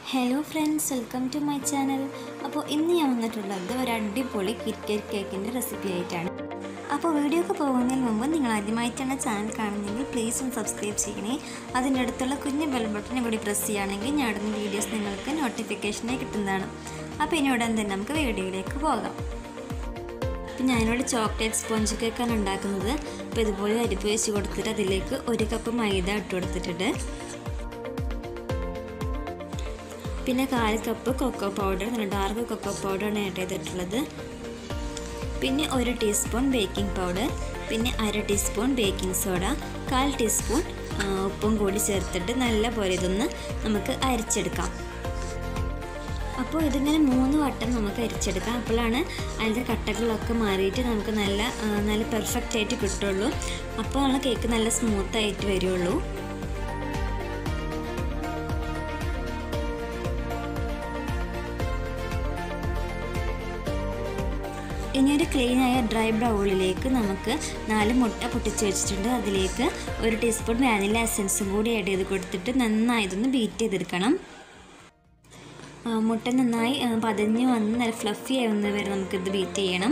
hello friends welcome to my channel അപ്പോൾ ഇന്ന് ഞാൻ വന്നിട്ടുള്ളത് ഒരു അടിപൊളി കിറ്റ്കറ്റ് കേക്കിൻ്റെ റെസിപ്പി ആയിട്ടാണ് അപ്പോൾ വീഡിയോ ഒക്കെ പോകുന്നതിന് മുമ്പ് നിങ്ങൾ ആദ്യമായിട്ടാണ് ചാനൽ കാണുന്നതെങ്കിൽ പ്ലീസ് ഒന്ന് സബ്സ്ക്രൈബ് ചെയ്യണേ അതിൻ്റെ അടുത്തുള്ള കുഞ്ഞ് ബെൽ ബട്ടൺ കൂടി പ്രസ് ചെയ്യുകയാണെങ്കിൽ ഞാൻ ഇടുന്ന വീഡിയോസ് നിങ്ങൾക്ക് നോട്ടിഫിക്കേഷനായി കിട്ടുന്നതാണ് അപ്പോൾ ഇനി ഉടൻ തന്നെ നമുക്ക് വീഡിയോയിലേക്ക് പോകാം അപ്പം ഞാനിവിടെ ചോക്ലേറ്റ് സ്പോഞ്ച് കേക്കാണ് ഉണ്ടാക്കുന്നത് അപ്പോൾ ഇതുപോലെ അരിപ്പ് വെച്ച് കൊടുത്തിട്ട് അതിലേക്ക് ഒരു കപ്പ് മൈദ ഇട്ട് കൊടുത്തിട്ടുണ്ട് പിന്നെ കാൽ കപ്പ് കൊക്കോ പൗഡർ നല്ല ഡാർക്ക് കൊക്കോ പൗഡറാണ് ആഡ് ചെയ്തിട്ടുള്ളത് പിന്നെ ഒരു ടീസ്പൂൺ ബേക്കിംഗ് പൗഡർ പിന്നെ അര ടീസ്പൂൺ ബേക്കിംഗ് സോഡ കാൽ ടീസ്പൂൺ ഉപ്പും കൂടി ചേർത്തിട്ട് നല്ല പോലെ ഇതൊന്ന് നമുക്ക് അരിച്ചെടുക്കാം അപ്പോൾ ഇതിങ്ങനെ മൂന്ന് വട്ടം നമുക്ക് അരിച്ചെടുക്കാം അപ്പോഴാണ് അതിൻ്റെ കട്ടകളൊക്കെ മാറിയിട്ട് നമുക്ക് നല്ല നല്ല പെർഫെക്റ്റ് ആയിട്ട് കിട്ടുള്ളൂ അപ്പോഴാണ് കേക്ക് നല്ല സ്മൂത്തായിട്ട് വരുള്ളൂ ഇനി ഒരു ക്ലീൻ ആയ ഡ്രൈ ബ്രൗളിലേക്ക് നമുക്ക് നാല് മുട്ട പൊട്ടിച്ച് വെച്ചിട്ടുണ്ട് അതിലേക്ക് ഒരു ടീസ്പൂൺ വാനില എസൻസും കൂടി ആഡ് ചെയ്ത് കൊടുത്തിട്ട് നന്നായി ഇതൊന്ന് ബീറ്റ് ചെയ്തെടുക്കണം മുട്ട നന്നായി പതഞ്ഞ് വന്ന് നല്ല ഫ്ലഫി ആവുന്ന വരെ നമുക്കിത് ബീറ്റ് ചെയ്യണം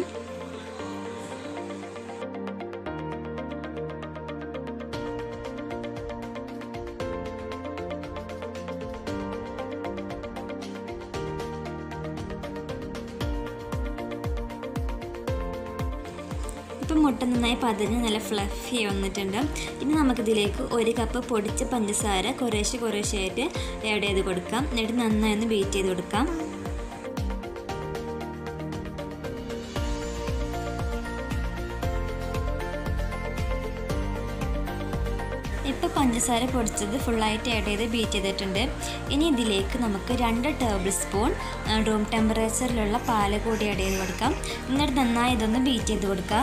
ഇപ്പം മുട്ട നന്നായി പതഞ്ഞ് നല്ല ഫ്ലഫി വന്നിട്ടുണ്ട് ഇനി നമുക്കിതിലേക്ക് ഒരു കപ്പ് പൊടിച്ച പഞ്ചസാര കുറേശ്ശെ കുറേശ്ശെ ആയിട്ട് ആഡ് ചെയ്ത് കൊടുക്കാം എന്നിട്ട് നന്നായി ഒന്ന് ബീറ്റ് ചെയ്ത് കൊടുക്കാം ഇപ്പോൾ പഞ്ചസാര പൊടിച്ചത് ഫുള്ളായിട്ട് ആഡ് ചെയ്ത് ബീറ്റ് ചെയ്തിട്ടുണ്ട് ഇനി ഇതിലേക്ക് നമുക്ക് രണ്ട് ടേബിൾ സ്പൂൺ റൂം ടെമ്പറേച്ചറിലുള്ള പാല് കൂടി ആഡ് ചെയ്ത് കൊടുക്കാം എന്നിട്ട് നന്നായി ഇതൊന്ന് ബീറ്റ് ചെയ്ത് കൊടുക്കുക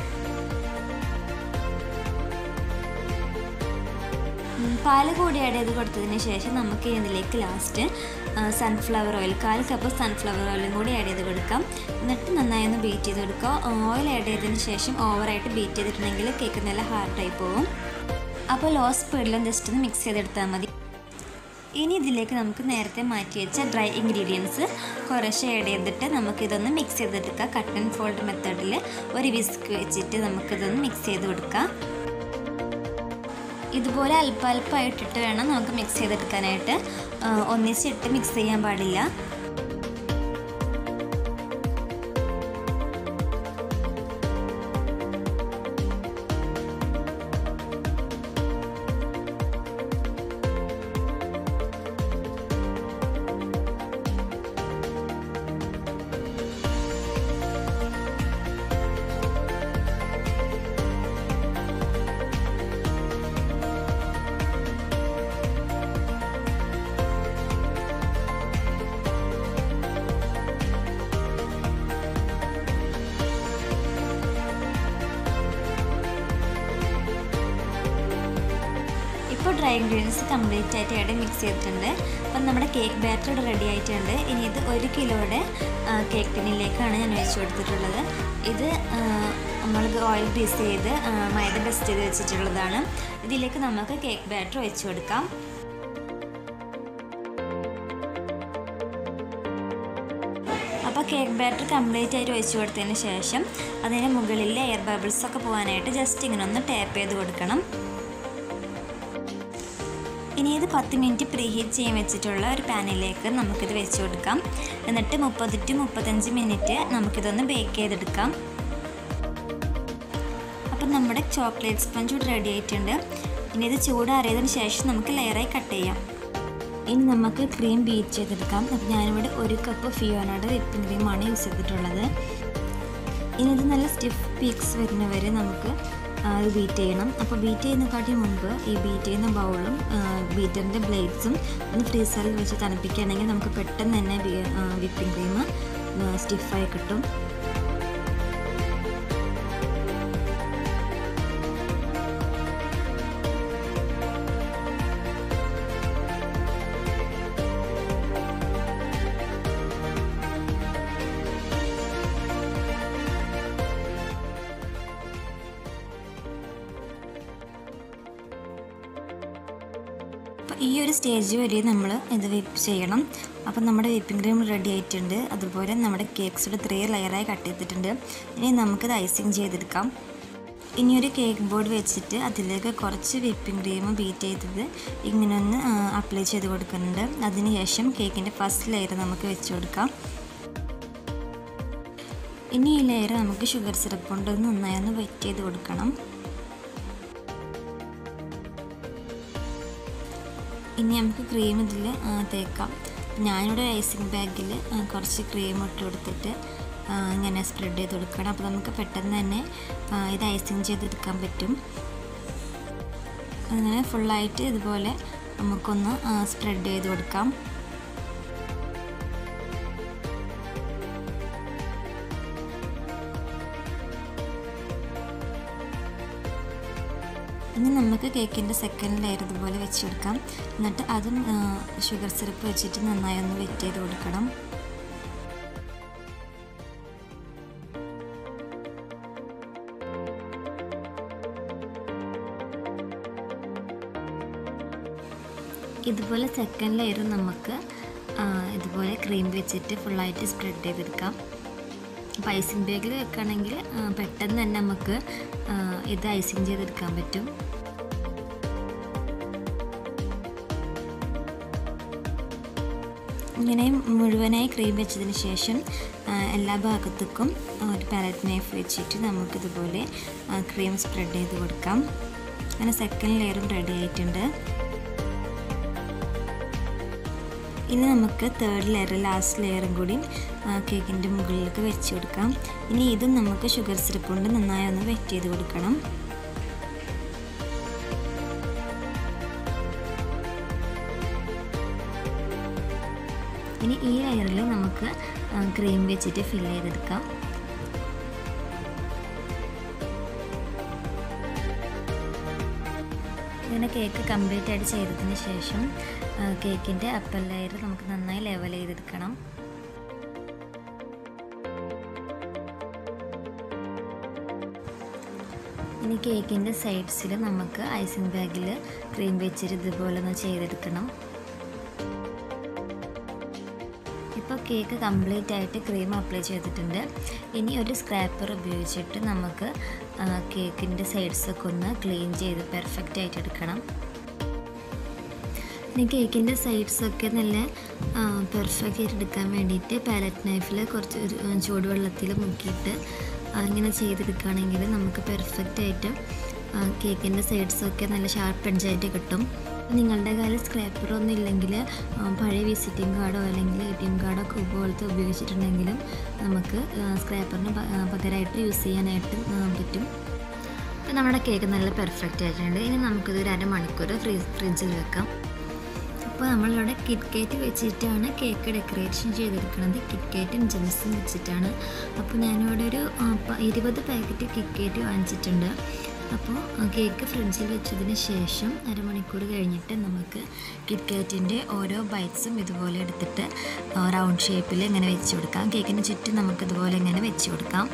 പാല് കൂടി ആഡ് ചെയ്ത് കൊടുത്തതിന് ശേഷം നമുക്ക് ഇതിലേക്ക് ലാസ്റ്റ് സൺഫ്ലവർ ഓയിൽ കാൽ കപ്പ് സൺഫ്ലവർ ഓയിലും കൂടി ആഡ് ചെയ്ത് കൊടുക്കാം എന്നിട്ട് നന്നായി ഒന്ന് ബീറ്റ് ചെയ്ത് കൊടുക്കുക ഓയിൽ ആഡ് ചെയ്തതിന് ശേഷം ഓവറായിട്ട് ബീറ്റ് ചെയ്തിട്ടുണ്ടെങ്കിൽ കേക്ക് നല്ല ഹാർഡായി പോകും അപ്പോൾ ലോ സ്പീഡിലും ജസ്റ്റ് ഒന്ന് മിക്സ് ചെയ്തെടുത്താൽ മതി ഇനി ഇതിലേക്ക് നമുക്ക് നേരത്തെ മാറ്റി വെച്ച ഡ്രൈ ഇൻഗ്രീഡിയൻസ് കുറേശ്ശെ ആഡ് ചെയ്തിട്ട് നമുക്കിതൊന്ന് മിക്സ് ചെയ്തെടുക്കുക കട്ട് ആൻഡ് ഫോൾഡ് മെത്തേഡിൽ ഒരു വിസ്ക് വെച്ചിട്ട് നമുക്കിതൊന്ന് മിക്സ് ചെയ്ത് കൊടുക്കാം ഇതുപോലെ അല്പ അല്പമായിട്ടിട്ട് വേണം നമുക്ക് മിക്സ് ചെയ്തെടുക്കാനായിട്ട് ഒന്നിച്ചിട്ട് മിക്സ് ചെയ്യാൻ പാടില്ല ഇപ്പോൾ ഡ്രൈ ഇൻഗ്രീഡിയൻസ് കംപ്ലീറ്റ് ആയിട്ട് ഇവിടെ മിക്സ് ചെയ്തിട്ടുണ്ട് അപ്പം നമ്മുടെ കേക്ക് ബാറ്റർ ഇവിടെ റെഡി ആയിട്ടുണ്ട് ഇനി ഇത് ഒരു കിലോയുടെ കേക്ക് ടിന്നിലേക്കാണ് ഞാൻ ഒഴിച്ചു കൊടുത്തിട്ടുള്ളത് ഇത് നമ്മൾ ഓയിൽ ഗ്രീസ് ചെയ്ത് മൈദ ഡസ്റ്റ് ചെയ്ത് വെച്ചിട്ടുള്ളതാണ് ഇതിലേക്ക് നമുക്ക് കേക്ക് ബാറ്റർ ഒഴിച്ചു കൊടുക്കാം അപ്പോൾ കേക്ക് ബാറ്റർ കംപ്ലീറ്റ് ആയിട്ട് ഒഴിച്ചു കൊടുത്തതിന് ശേഷം അതിന് മുകളിൽ എയർ ബബിൾസ് ഒക്കെ പോകാനായിട്ട് ജസ്റ്റ് ഇങ്ങനെ ഒന്ന് ടാപ്പ് ചെയ്ത് കൊടുക്കണം ഇനി ഇത് പത്ത് മിനിറ്റ് പ്രീ ഹീറ്റ് ചെയ്യാൻ വെച്ചിട്ടുള്ള ഒരു പാനിലേക്ക് നമുക്കിത് വെച്ച് കൊടുക്കാം എന്നിട്ട് മുപ്പത് ടു മുപ്പത്തഞ്ച് മിനിറ്റ് നമുക്കിതൊന്ന് ബേക്ക് ചെയ്തെടുക്കാം അപ്പം നമ്മുടെ ചോക്ലേറ്റ് സ്പഞ്ച് ഇവിടെ റെഡി ആയിട്ടുണ്ട് ഇനി ഇത് ചൂടാറിയതിന് ശേഷം നമുക്ക് ലെയറായി കട്ട് ചെയ്യാം ഇനി നമുക്ക് ക്രീം ബീറ്റ് ചെയ്തെടുക്കാം അപ്പം ഞാനിവിടെ ഒരു കപ്പ് ഫിയോനയുടെ വിപ്പിംഗ് ക്രീമാണ് യൂസ് ചെയ്തിട്ടുള്ളത് ഇനി ഇത് നല്ല സ്റ്റിഫ് പീക്സ് വരുന്നവരെ നമുക്ക് അത് ബീറ്റ് ചെയ്യണം അപ്പോൾ ബീറ്റ് ചെയ്യുന്നതിനെക്കാട്ടി മുമ്പ് ഈ ബീറ്റ് ചെയ്യുന്ന ബൗളും ബീറ്ററിൻ്റെ ബ്ലേഡ്സും ഒന്ന് ഫ്രീസറിൽ വെച്ച് തണുപ്പിക്കുകയാണെങ്കിൽ നമുക്ക് പെട്ടെന്ന് തന്നെ വിപ്പിംഗ് ക്രീം സ്റ്റിഫായി കിട്ടും ഈ ഒരു സ്റ്റേജ് വരെ നമ്മൾ ഇത് വിപ്പ് ചെയ്യണം അപ്പം നമ്മുടെ വിപ്പിംഗ് ക്രീം റെഡി ആയിട്ടുണ്ട് അതുപോലെ നമ്മുടെ കേക്ക്സ് ത്രീ ലെയറായി കട്ട് ചെയ്തിട്ടുണ്ട് ഇനി നമുക്കിത് ഐസിങ് ചെയ്തെടുക്കാം ഇനി ഒരു കേക്ക് ബോർഡ് വെച്ചിട്ട് അതിലേക്ക് കുറച്ച് വിപ്പിംഗ് ക്രീം ബീറ്റ് ചെയ്തത് ഇങ്ങനെ ഒന്ന് അപ്ലൈ ചെയ്ത് കൊടുക്കുന്നുണ്ട് അതിനുശേഷം കേക്കിൻ്റെ ഫസ്റ്റ് ലെയർ നമുക്ക് വെച്ച് കൊടുക്കാം ഇനി ഈ ലെയർ നമുക്ക് ഷുഗർ സിറപ്പ് കൊണ്ട് നന്നായി ഒന്ന് വെറ്റ് ചെയ്ത് കൊടുക്കണം ഇനി നമുക്ക് ക്രീം ഇതിൽ തേക്കാം ഞാനിവിടെ ഐസിങ് ബാഗിൽ കുറച്ച് ക്രീം ഇട്ട് കൊടുത്തിട്ട് ഇങ്ങനെ സ്പ്രെഡ് ചെയ്ത് കൊടുക്കണം അപ്പോൾ നമുക്ക് പെട്ടെന്ന് തന്നെ ഇത് ഐസിങ് ചെയ്തെടുക്കാൻ പറ്റും അങ്ങനെ ഫുള്ളായിട്ട് ഇതുപോലെ നമുക്കൊന്ന് സ്പ്രെഡ് ചെയ്ത് കൊടുക്കാം ഇനി നമുക്ക് കേക്കിൻ്റെ സെക്കൻഡ് ലെയർ ഇതുപോലെ വെച്ച് കൊടുക്കാം എന്നിട്ട് അതും ഷുഗർ സിറപ്പ് വെച്ചിട്ട് നന്നായി ഒന്ന് വെറ്റ് ചെയ്ത് കൊടുക്കണം ഇതുപോലെ സെക്കൻഡ് ലെയർ നമുക്ക് ഇതുപോലെ ക്രീം വെച്ചിട്ട് ഫുള്ളായിട്ട് സ്പ്രെഡ് ചെയ്തെടുക്കാം അപ്പോൾ ഐസിങ് ബാഗിൽ വെക്കുകയാണെങ്കിൽ പെട്ടെന്ന് തന്നെ നമുക്ക് ഇത് ഐസിങ് ചെയ്തെടുക്കാൻ പറ്റും ഇങ്ങനെ മുഴുവനായി ക്രീം വെച്ചതിന് ശേഷം എല്ലാ ഭാഗത്തേക്കും ഒരു പാലറ്റ് നൈഫ് വെച്ചിട്ട് നമുക്കിതുപോലെ ക്രീം സ്പ്രെഡ് ചെയ്ത് കൊടുക്കാം അങ്ങനെ സെക്കൻഡ് ലെയറും റെഡി ആയിട്ടുണ്ട് ഇനി നമുക്ക് തേർഡ് ലെയർ ലാസ്റ്റ് ലെയറും കൂടി കേക്കിൻ്റെ മുകളിലേക്ക് വെച്ച് കൊടുക്കാം ഇനി ഇതും നമുക്ക് ഷുഗർ സിറപ്പ് കൊണ്ട് നന്നായി ഒന്ന് വെറ്റ് ചെയ്ത് കൊടുക്കണം ഇനി ഈ ലെയറിൽ നമുക്ക് ക്രീം വെച്ചിട്ട് ഫിൽ ചെയ്തെടുക്കാം ഇങ്ങനെ കേക്ക് കംപ്ലീറ്റ് ആയിട്ട് ചെയ്തതിന് ശേഷം കേക്കിൻ്റെ അപ്പർ ലെയർ നമുക്ക് നന്നായി ലെവൽ ചെയ്തെടുക്കണം ഇനി കേക്കിൻ്റെ സൈഡ്സിൽ നമുക്ക് ഐസിങ് ബാഗിൽ ക്രീം വെച്ചിട്ട് ഇതുപോലെ ഒന്ന് ചെയ്തെടുക്കണം ഇപ്പോൾ കേക്ക് കംപ്ലീറ്റ് ആയിട്ട് ക്രീം അപ്ലൈ ചെയ്തിട്ടുണ്ട് ഇനി ഒരു സ്ക്രാപ്പർ ഉപയോഗിച്ചിട്ട് നമുക്ക് കേക്കിൻ്റെ സൈഡ്സൊക്കെ ഒന്ന് ക്ലീൻ ചെയ്ത് പെർഫെക്റ്റ് ആയിട്ട് എടുക്കണം ഇനി കേക്കിൻ്റെ സൈഡ്സൊക്കെ നല്ല പെർഫെക്റ്റ് ആയിട്ട് എടുക്കാൻ വേണ്ടിയിട്ട് പാലറ്റ് നൈഫിൽ കുറച്ച് ചൂടുവെള്ളത്തിൽ മുക്കിയിട്ട് അങ്ങനെ ചെയ്തെടുക്കുകയാണെങ്കിൽ നമുക്ക് പെർഫെക്റ്റ് ആയിട്ട് കേക്കിൻ്റെ സൈഡ്സൊക്കെ നല്ല ഷാർപ്പ് എഡ്ജായിട്ട് കിട്ടും നിങ്ങളുടെ കയ്യിൽ സ്ക്രാപ്പർ ഒന്നും ഇല്ലെങ്കിൽ പഴയ വിസിറ്റിംഗ് കാർഡോ അല്ലെങ്കിൽ എ ടി എം കാർഡോ ഒക്കെ പോലത്തെ ഉപയോഗിച്ചിട്ടുണ്ടെങ്കിലും നമുക്ക് സ്ക്രാപ്പറിന് പകരമായിട്ട് യൂസ് ചെയ്യാനായിട്ട് പറ്റും അപ്പോൾ നമ്മുടെ കേക്ക് നല്ല പെർഫെക്റ്റ് ആയിട്ടുണ്ട് ഇനി നമുക്കിത് ഒരു അരമണിക്കൂർ ഫ്രീ ഫ്രിഡ്ജിൽ വെക്കാം അപ്പോൾ നമ്മളിവിടെ കിറ്റ് കേറ്റ് വെച്ചിട്ടാണ് കേക്ക് ഡെക്കറേഷൻ ചെയ്തെടുക്കുന്നത് കിറ്റ് കേറ്റും ജെംസും വെച്ചിട്ടാണ് അപ്പോൾ ഞാനിവിടെ ഒരു ഇരുപത് പാക്കറ്റ് കിറ്റ് കേറ്റ് വാങ്ങിച്ചിട്ടുണ്ട് അപ്പോൾ കേക്ക് ഫ്രിഡ്ജിൽ വെച്ചതിന് ശേഷം അരമണിക്കൂർ കഴിഞ്ഞിട്ട് നമുക്ക് കിറ്റ് കാറ്റിൻ്റെ ഓരോ ബൈറ്റ്സും ഇതുപോലെ എടുത്തിട്ട് റൗണ്ട് ഷേപ്പിൽ ഇങ്ങനെ വെച്ച് കൊടുക്കാം കേക്കിന് ചുറ്റും നമുക്ക് ഇതുപോലെ ഇങ്ങനെ വെച്ച് കൊടുക്കാം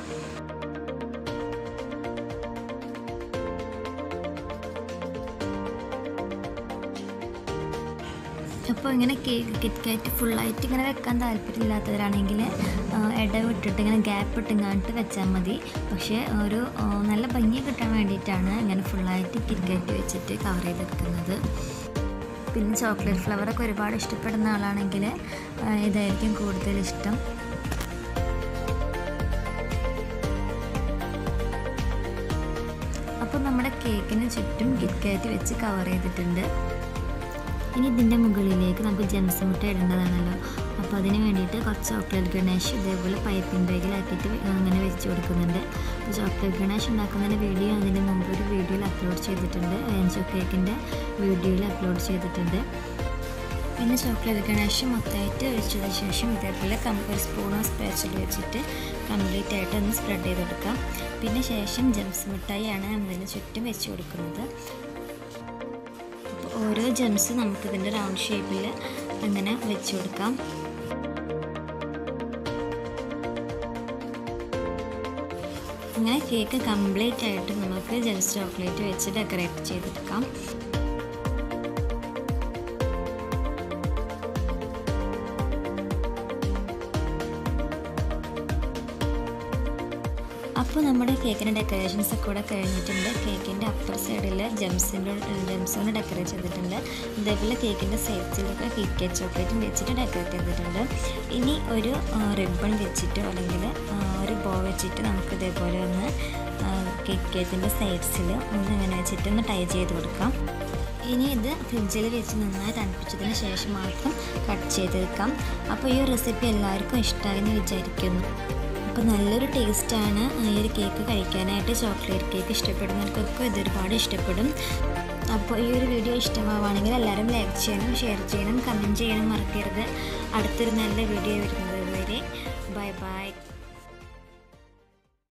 അപ്പോൾ ഇങ്ങനെ കേക്ക് കിറ്റ് കാറ്റ് ഫുള്ളായിട്ട് ഇങ്ങനെ വെക്കാൻ താല്പര്യമില്ലാത്തവരാണെങ്കിൽ ഇടവിട്ടിട്ട് ഇങ്ങനെ ഗ്യാപ്പ് ഇട്ടിങ്ങാണ്ട് വെച്ചാൽ മതി പക്ഷേ ഒരു നല്ല ഭംഗി കിട്ടാൻ വേണ്ടിയിട്ടാണ് ഇങ്ങനെ ഫുള്ളായിട്ട് കിറ്റ് കാറ്റ് വെച്ചിട്ട് കവർ ചെയ്തെടുക്കുന്നത് പിന്നെ ചോക്ലേറ്റ് ഫ്ലവറൊക്കെ ഒരുപാട് ഇഷ്ടപ്പെടുന്ന ആളാണെങ്കിൽ ഇതായിരിക്കും കൂടുതൽ ഇഷ്ടം അപ്പോൾ നമ്മുടെ കേക്കിന് ചുറ്റും കിറ്റ് കാറ്റ് വെച്ച് കവർ ചെയ്തിട്ടുണ്ട് ഇനി ഇതിൻ്റെ മുകളിലേക്ക് നമുക്ക് ജെംസ് മുട്ട ഇടേണ്ടതാണല്ലോ അപ്പോൾ അതിന് വേണ്ടിയിട്ട് കുറച്ച് ചോക്ലേറ്റ് ഗണേഷ് ഇതേപോലെ പൈപ്പിംഗ് ബാഗിലാക്കിയിട്ട് അങ്ങനെ വെച്ച് കൊടുക്കുന്നുണ്ട് അപ്പോൾ ചോക്ലേറ്റ് ഗണേഷ് ഉണ്ടാക്കുന്നതിൻ്റെ വീഡിയോ അതിന് മുമ്പ് ഒരു വീഡിയോയിൽ അപ്ലോഡ് ചെയ്തിട്ടുണ്ട് ഏഞ്ചോ കേക്കിൻ്റെ വീഡിയോയിൽ അപ്ലോഡ് ചെയ്തിട്ടുണ്ട് പിന്നെ ചോക്ലേറ്റ് ഗണേഷ് മൊത്തമായിട്ട് ഒഴിച്ചതിന് ശേഷം ഇതേപോലെ ഒരു സ്പൂണോ സ്പാച്ചിൽ വെച്ചിട്ട് കംപ്ലീറ്റ് ആയിട്ട് ഒന്ന് സ്പ്രെഡ് ചെയ്ത് കൊടുക്കാം പിന്നെ ശേഷം ജംസ് മിഠായിയാണ് നമ്മളിതിന് ചുറ്റും വെച്ച് കൊടുക്കുന്നത് ഓരോ ജെംസ് നമുക്കിതിൻ്റെ റൗണ്ട് ഷേപ്പിൽ അങ്ങനെ വെച്ച് കൊടുക്കാം അങ്ങനെ കേക്ക് കംപ്ലീറ്റ് ആയിട്ട് നമുക്ക് ജെംസ് ചോക്ലേറ്റ് വെച്ച് ഡെക്കറേറ്റ് ചെയ്തെടുക്കാം അപ്പോൾ നമ്മുടെ കേക്കിൻ്റെ ഡെക്കറേഷൻസ് ഒക്കെ കൂടെ കഴിഞ്ഞിട്ടുണ്ട് കേക്കിൻ്റെ അപ്പർ സൈഡിൽ ജംസിൻ്റെ ജംസ് കൊണ്ട് ഡെക്കറേറ്റ് ചെയ്തിട്ടുണ്ട് അതേപോലെ കേക്കിൻ്റെ സൈഡ്സിലൊക്കെ കിറ്റ് കേക്ക് ചോക്ലേറ്റും വെച്ചിട്ട് ഡെക്കറേറ്റ് ചെയ്തിട്ടുണ്ട് ഇനി ഒരു റിബൺ വെച്ചിട്ടോ അല്ലെങ്കിൽ ഒരു ബോ വെച്ചിട്ട് നമുക്ക് ഇതേപോലെ ഒന്ന് കേക്ക് കേക്കിൻ്റെ സൈഡ്സിൽ ഒന്ന് ഇങ്ങനെ വെച്ചിട്ട് ഒന്ന് ടൈ ചെയ്ത് കൊടുക്കാം ഇനി ഇത് ഫ്രിഡ്ജിൽ വെച്ച് നന്നായി തണുപ്പിച്ചതിന് ശേഷം മാത്രം കട്ട് ചെയ്തെടുക്കാം അപ്പോൾ ഈ ഒരു റെസിപ്പി എല്ലാവർക്കും ഇഷ്ടമായി എന്ന് വിചാരിക്കുന്നു അപ്പോൾ നല്ലൊരു ടേസ്റ്റാണ് ഈ ഒരു കേക്ക് കഴിക്കാനായിട്ട് ചോക്ലേറ്റ് കേക്ക് ഇഷ്ടപ്പെടുന്നവർക്കൊക്കെ ഇത് ഒരുപാട് ഇഷ്ടപ്പെടും അപ്പോൾ ഈ ഒരു വീഡിയോ ഇഷ്ടമാവുകയാണെങ്കിൽ എല്ലാവരും ലൈക്ക് ചെയ്യണം ഷെയർ ചെയ്യണം കമൻറ്റ് ചെയ്യണം മറക്കരുത് അടുത്തൊരു നല്ല വീഡിയോ വരുന്നത്